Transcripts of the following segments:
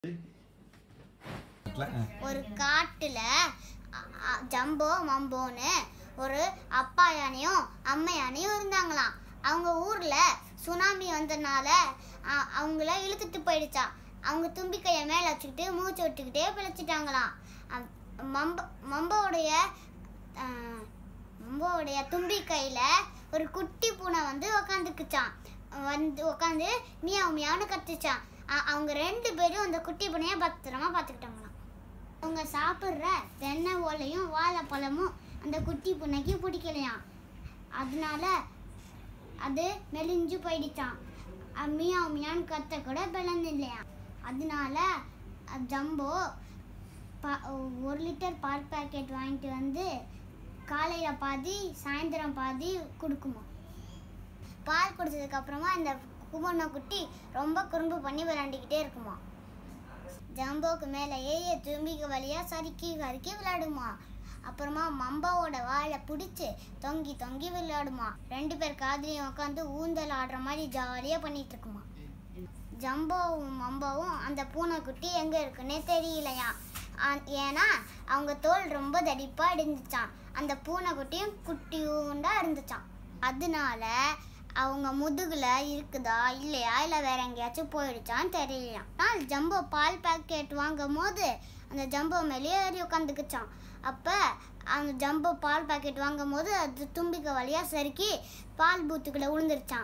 ஒரு காட்டுல அ- அ- ஜம்போ மம்போன்னு ஒரு அப்பா யானையும் அம்மா யானையும் இருந்தாங்களாம் அவங்க ஊர்ல சுனாமி வந்ததுனால அ- அவங்கள இழுத்துட்டு போயிடுச்சாம் அவங்க தும்பிக்கைய மேல வச்சுக்கிட்டு மூச்சு விட்டுக்கிட்டே பிழைச்சிட்டாங்களாம் அ- மம்ப மம்போவுடைய அ, மம்போவுடைய தும்பிக்கையில ஒரு குட்டி பூனை வந்து உக்காந்துக்குச்சான் வந்து உட்காந்து மியாவு மியாவுன்னு கத்துச்சான் அ- அவங்க ரெண்டு பேரும் அந்த குட்டி பூனைய பத்திரமா பார்த்துக்கிட்டாங்களாம் அவங்க சாப்பிட்ற தென்னை ஓலையும் வாழைப்பழமும் அந்த குட்டி பூனைக்கு பிடிக்கலையாம் அதனால அது மெலிஞ்சு போயிடுச்சான் அஹ் மியாவ் மியான்னு கத்த கூட பிளந்தில்லையாம் அதனால அஹ் ஜம்போ பா- ஒரு லிட்டர் பால் பாக்கெட் வாங்கிட்டு வந்து காலையில் பாதி சாயந்தரம் பாதி கொடுக்குமா பால் குடிச்சதுக்கு அப்புறமா இந்த குமண்ண குட்டி ரொம்ப குறும்பு பண்ணி விளையாண்டுக்கிட்டே இருக்குமா ஜம்போக்கு மேலே ஏய தும்பிக்கு வழியாக சறுக்கி சறுக்கி விளையாடுமா அப்புறமா மம்பாவோட வாழை பிடிச்சி தொங்கி தொங்கி விளையாடுமா ரெண்டு பேர் காதுலையும் உட்காந்து ஊஞ்சல் ஆடுற மாதிரி ஜாலியாக பண்ணிட்டு இருக்குமா ஜம்போவும் மம்பாவும் அந்த பூனைக்குட்டி எங்கே இருக்குன்னே தெரியலையா ஆ- ஏன்னா அவங்க தோல் ரொம்ப தடிப்பாக இருந்துச்சான் அந்த பூனைக்குட்டியும் குட்டியூண்டா இருந்துச்சான் அதனால அவங்க முதுகுல இருக்குதா இல்லையா இல்லை வேற எங்கேயாச்சும் போயிடுச்சான்னு தெரியலையாம் நான் ஜம்போ பால் பாக்கெட் வாங்கும் போது அந்த ஜம்போ மேலேயே ஏறி உட்காந்துக்குச்சான் அப்போ அந்த ஜம்போ பால் பாக்கெட் வாங்கும் போது அது தும்பிக்க வழியாக சறுக்கி பால் பூத்துக்குள்ளே விழுந்துருச்சான்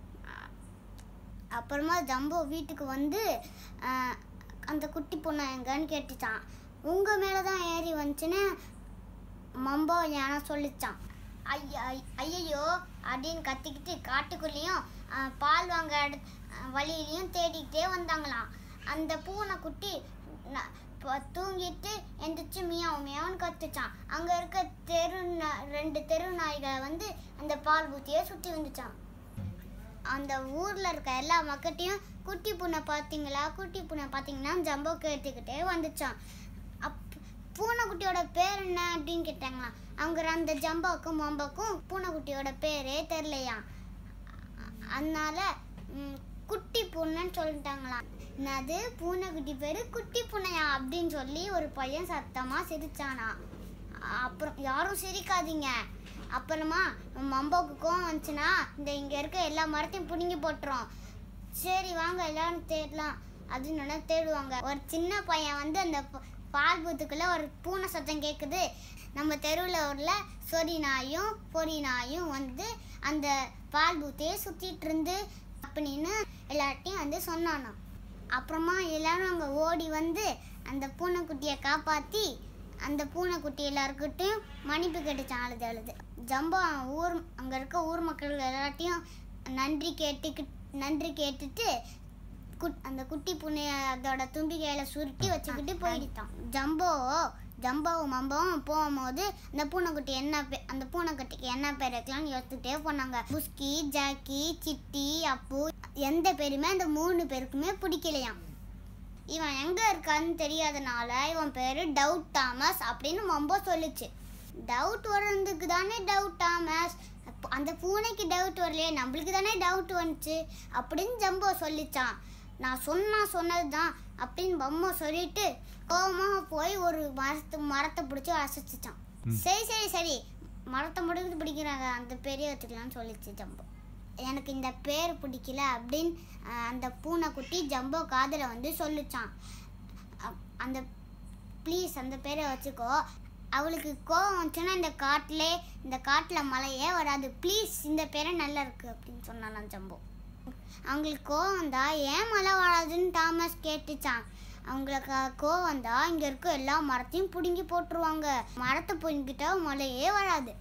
அப்புறமா ஜம்போ வீட்டுக்கு வந்து ஆஹ், அந்த குட்டி பொண்ணு எங்கன்னு கேட்டுச்சான் உங்கள் மேலே தான் ஏறி வந்துச்சுன்னு மம்போ யானை சொல்லிச்சான் ஐயா ஐயையோ அப்படின்னு கத்திக்கிட்டு காட்டுக்குள்ளேயும் ஆஹ், பால் வாங்க எட- ஆஹ், வழியிலையும் தேடிக்கிட்டே வந்தாங்களாம் அந்த பூனைக்குட்டி ந- ப- தூங்கிட்டு எந்திரிச்சு மியாவும் மியாவுன்னு கத்துச்சான் அங்கே இருக்க தெரு நா- ரெண்டு தெரு நாய்களை வந்து அந்த பால் பூத்தியே சுற்றி வந்துச்சான் அந்த ஊர்ல இருக்க எல்லா மக்கட்டையும் குட்டி பூனை பார்த்தீங்களா குட்டி பூனை பார்த்தீங்கன்னா ஜம்போ கேட்டுக்கிட்டே வந்துச்சான் அப் பூனைக்குட்டியோட பேர் என்ன அப்படின்னு கேட்டாங்களாம் அவங்க அந்த ஜம்போக்கும் மம்போக்கும் பூனைக்குட்டியோட பேரே தெரிலையாம் அ- அதனால ம், குட்டி பூனைன்னு சொல்லிட்டாங்களாம் என்னது பூனைக்குட்டி பேரு குட்டி பூனையா அப்படின்னு சொல்லி ஒரு பையன் சத்தமா சிரிச்சானா அப்புறம் யாரும் சிரிக்காதீங்க அப்புறமா மம்போக்கு கோவம் வந்துச்சுன்னா இந்த இங்க இருக்க எல்லா மரத்தையும் பிடுங்கி போட்டுரும் சரி வாங்க எல்லாரும் தேடலாம் அப்படின்னு தேடுவாங்க ஒரு சின்ன பையன் வந்து அந்த ப- பால் பூத்துக்குள்ள ஒரு பூனை சத்தம் கேட்குது நம்ம தெருவில் உள்ள சொறி நாயும் பொறி நாயும் வந்து அந்த பால் பூத்தையே சுத்திட்டு இருந்து அப்படின்னு எல்லார்ட்டையும் வந்து சொன்னானாம் அப்புறமா எல்லாரும் அங்கே ஓடி வந்து அந்த பூனைக்குட்டியை காப்பாற்றி அந்த பூனைக்குட்டி எல்லாருக்கிட்டையும் மன்னிப்பு கேட்டுச்சான் அழுது அழுது ஜம்போ ஊர் அங்கே இருக்க ஊர் மக்கள் எல்லாத்தையும் நன்றி கேட்டு நன்றி கேட்டுட்டு குட் அந்த குட்டி பூனை அதோட தும்பிக்கையில சுருட்டி வச்சுக்கிட்டு போயிடுச்சான் ஜம்போ ஜம்போவும் மம்போவும் போகும்போது அந்த பூனைக்குட்டி என்ன பே- அந்த பூனைக்குட்டிக்கு என்ன பேர் வைக்கலாம்னு யோசிச்சுட்டே போனாங்க புஸ்கி ஜாக்கி சிட்டி அப்பு எந்த பேருமே அந்த மூணு பேருக்குமே பிடிக்கலையாம் இவன் எங்க இருக்கான்னு தெரியாதனால இவன் பேரு டவுட் தாமஸ் அப்படின்னு மம்போ சொல்லுச்சு டவுட் வர்றதுக்கு தானே டவுட் தாமஸ் அப்ப அந்த பூனைக்கு டவுட் வரலையே நம்மளுக்கு தானே டவுட் வந்துச்சு அப்படின்னு ஜம்போ சொல்லிச்சான் நான் சொன்னா சொன்னதுதான் அப்படின்னு பொம்மை சொல்லிட்டு கோவமா போய் ஒரு மரத்து மரத்தை பிடிச்சி அசைச்சிச்சான் சரி சரி சரி மரத்தை முடிக்கிறது பிடிக்கிறாங்க அந்த பெரிய வச்சுக்கலாம்னு சொல்லிச்சு ஜம்போ எனக்கு இந்த பேர் பிடிக்கல அப்படின்னு அஹ், அந்த பூனைக்குட்டி ஜம்போ காதில் வந்து சொல்லுச்சான் அப்- அந்த ப்ளீஸ் அந்த பேரை வச்சுக்கோ அவளுக்கு கோவம் வந்துச்சுன்னா இந்த காட்டிலே இந்த காட்டில் மழையே வராது ப்ளீஸ் இந்த பேரை நல்லா இருக்கு அப்படின்னு சொன்னான் ஜம்போ அவங்களுக்கு கோவம் வந்தா ஏன் மழை வராதுன்னு தாமஸ் கேட்டுச்சான் அவங்களுக்கு கோவம் வந்தா இங்கே இருக்க எல்லா மரத்தையும் பிடுங்கி போட்டுருவாங்க மரத்தை பிடுங்கிட்டா மழையே வராது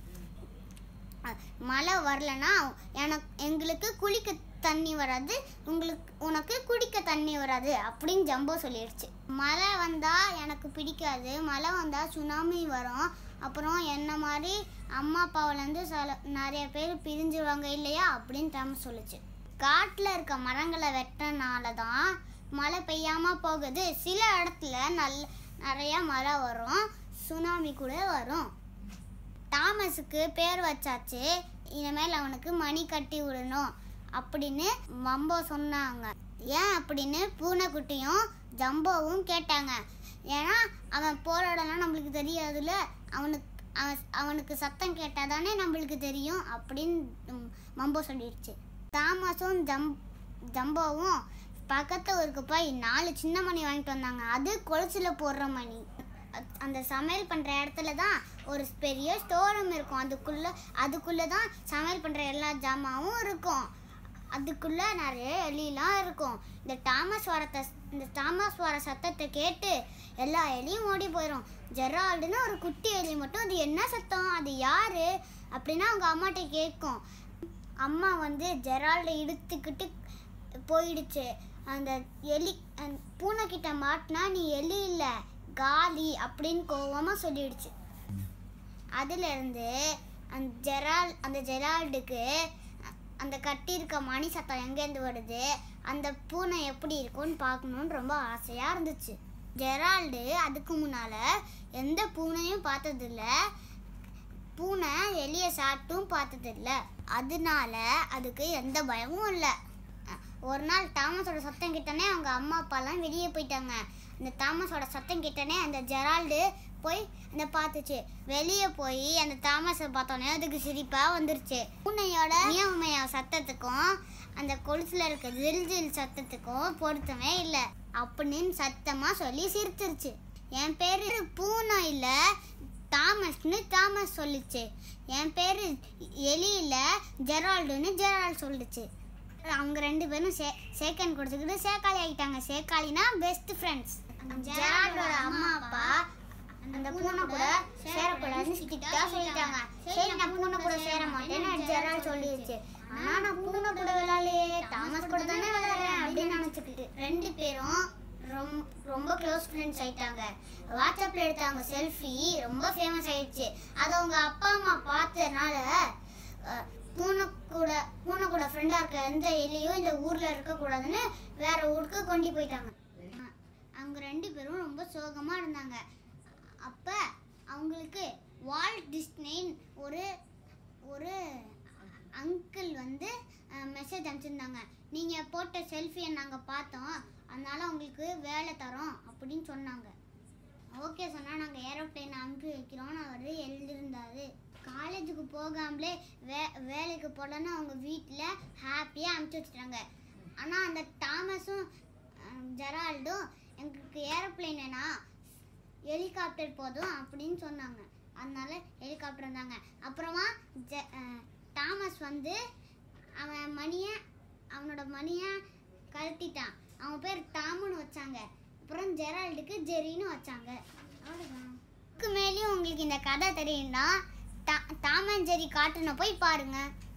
அஹ், மழை வரலனா எனக்கு எங்களுக்கு குளிக்க தண்ணி வராது உங்களுக்கு உனக்கு குடிக்க தண்ணி வராது அப்படின்னு ஜம்போ சொல்லிடுச்சு மழை வந்தா எனக்கு பிடிக்காது மழை வந்தா சுனாமி வரும் அப்புறம் என்ன மாதிரி அம்மா அப்பாவிலேருந்து சில நிறைய பேர் பிரிஞ்சுருவாங்க இல்லையா அப்படின்னு தாமஸ் சொல்லுச்சு காட்டில் இருக்க மரங்களை வெட்டனால தான் மழை பெய்யாம போகுது சில இடத்துல நல்ல நிறைய மழை வரும் சுனாமி கூட வரும் தாமஸுக்கு பேர் வச்சாச்சு இனிமேல் அவனுக்கு மணி கட்டி விடணும் அப்படின்னு மம்போ சொன்னாங்க ஏன் அப்படின்னு பூனைக்குட்டியும் ஜம்போவும் கேட்டாங்க ஏன்னா அவன் போகிற இடம்லாம் நம்மளுக்கு தெரியாதுல்ல அவனுக்கு அவன் அவனுக்கு சத்தம் கேட்டால் தானே நம்மளுக்கு தெரியும் அப்படின்னு ம், மம்போ சொல்லிடுச்சு தாமஸும் ஜம் ஜம்போவும் பக்கத்து ஊருக்கு போய் நாலு சின்ன மணி வாங்கிட்டு வந்தாங்க அது கொலுசில் போடுற மணி அ- அந்த சமையல் பண்ணுற இடத்துல தான் ஒரு பெரிய ஸ்டோர் ரூம் இருக்கும் அதுக்குள்ளே அதுக்குள்ளே தான் சமையல் பண்ணுற எல்லா ஜாமாவும் இருக்கும் அதுக்குள்ளே நிறைய எலிலாம் இருக்கும் இந்த டாமஸ் வரத்தை இந்த டாமஸ் வர சத்தத்தை கேட்டு எல்லா எலியும் ஓடி போயிடும் ஜெரால்டுன்னு ஒரு குட்டி எலி மட்டும் அது என்ன சத்தம் அது யாரு அப்படின்னா அவங்க அம்மாட்ட கேட்கும் அம்மா வந்து ஜெரால்டை இழுத்துக்கிட்டு போயிடுச்சு அந்த எலி அந்த பூனைக்கிட்ட மாட்டினா நீ எலி இல்லை காலி அப்படின்னு கோவமாக சொல்லிடுச்சு அதுலேருந்து அந்த ஜெரால் அந்த ஜெரால்டுக்கு அ- அந்த கட்டியிருக்க மணி சத்தம் எங்கேருந்து வருது அந்த பூனை எப்படி இருக்கும்னு பார்க்கணுன்னு ரொம்ப ஆசையாக இருந்துச்சு ஜெரால்டு அதுக்கு முன்னால் எந்த பூனையும் பார்த்ததில்ல பூனை எலியை சாப்பிட்டும் பார்த்ததில்ல அதனால அதுக்கு எந்த பயமும் இல்லை ஒரு நாள் தாமஸோட சத்தம் கிட்டனே அவங்க அம்மா அப்பாலாம் வெளியே போயிட்டாங்க அந்த தாமஸோட சத்தம் கிட்டனே அந்த ஜெரால்டு போய் அந்த பார்த்துச்சு வெளியே போய் அந்த தாமஸை பார்த்தோன்னே அதுக்கு சிரிப்பாக வந்துருச்சு பூனையோட மியமையா சத்தத்துக்கும் அந்த கொலுசுல இருக்க ஜில் ஜில் சத்தத்துக்கும் பொருத்தமே இல்லை அப்படின்னு சத்தமாக சொல்லி சிரிச்சிருச்சு என் பேர் பூனை இல்லை தாமஸ்னு தாமஸ் சொல்லுச்சு என் பேர் எலி இல்லை ஜெரால்டுன்னு ஜெரால்டு சொல்லுச்சு அவங்க ரெண்டு பேரும் சே சேக்கன் கொடுத்துக்கிட்டு சேக்காளி ஆகிட்டாங்க சேக்காளினா பெஸ்ட் ஃப்ரெண்ட்ஸ் ஜெரால்டோட அம்மா அப்பா அந்த பூனை கூட சேரக்கூடாதுன்னு ஸ்ட்ரிக்டா சொல்லிட்டாங்க சரி நான் பூனை கூட சேர மாட்டேன்னு ஜெரால் சொல்லிடுச்சு ஆனா நான் பூனை கூட விளையாடலையே தாமஸ் கூட தானே விளையாடுறேன் அப்படின்னு நினைச்சுக்கிட்டு ரெண்டு பேரும் ரொம்ப ரொம்ப க்ளோஸ் ஃப்ரெண்ட்ஸ் ஆயிட்டாங்க வாட்ஸ்அப்ல எடுத்தாங்க செல்ஃபி ரொம்ப ஃபேமஸ் ஆயிடுச்சு அது அவங்க அப்பா அம்மா பார்த்ததுனால அஹ், பூனை கூட பூனை கூட ஃப்ரெண்டா இருக்க எந்த எலியும் இந்த ஊர்ல இருக்க கூடாதுன்னு வேற ஊருக்கு கொண்டு போயிட்டாங்க அஹ், அவங்க ரெண்டு பேரும் ரொம்ப சோகமா இருந்தாங்க அப்ப அவங்களுக்கு வால்ட் டிஸ்னேன் ஒரு ஒரு அங்கிள் வந்து மெசேஜ் அனுப்பிச்சிருந்தாங்க நீங்கள் போட்ட செல்ஃபியை நாங்கள் பார்த்தோம் அதனால உங்களுக்கு வேலை தரோம் அப்படின்னு சொன்னாங்க ஓகே சொன்னால் நாங்கள் ஏரோப்ளேன் அனுப்பி வைக்கிறோம்னு அவர் எழுதியிருந்தாரு காலேஜுக்கு போகாமலே வே வேலைக்கு போடலன்னு அவங்க வீட்டில் ஹாப்பியாக அனுப்பிச்சி வச்சுட்டாங்க ஆனால் அந்த தாமஸும் அஹ், ஜெரால்டும் எங்களுக்கு ஏரோப்ளேன் வேணாம் ஹெலிகாப்டர் போதும் அப்படின்னு சொன்னாங்க அதனால ஹெலிகாப்டர் இருந்தாங்க அப்புறமா ஜெ அஹ், தாமஸ் வந்து அவன் மணியை அவனோட மணியை கழட்டிட்டான் அவன் பேர் டாமுன்னு வச்சாங்க அப்புறம் ஜெரால்டுக்கு ஜெரின்னு வச்சாங்க அவ்வளோதான் இதுக்கு மேலேயும் உங்களுக்கு இந்த கதை தெரியும்னா டா டாம் அண்ட் ஜெரி காட்டுன போய் பாருங்க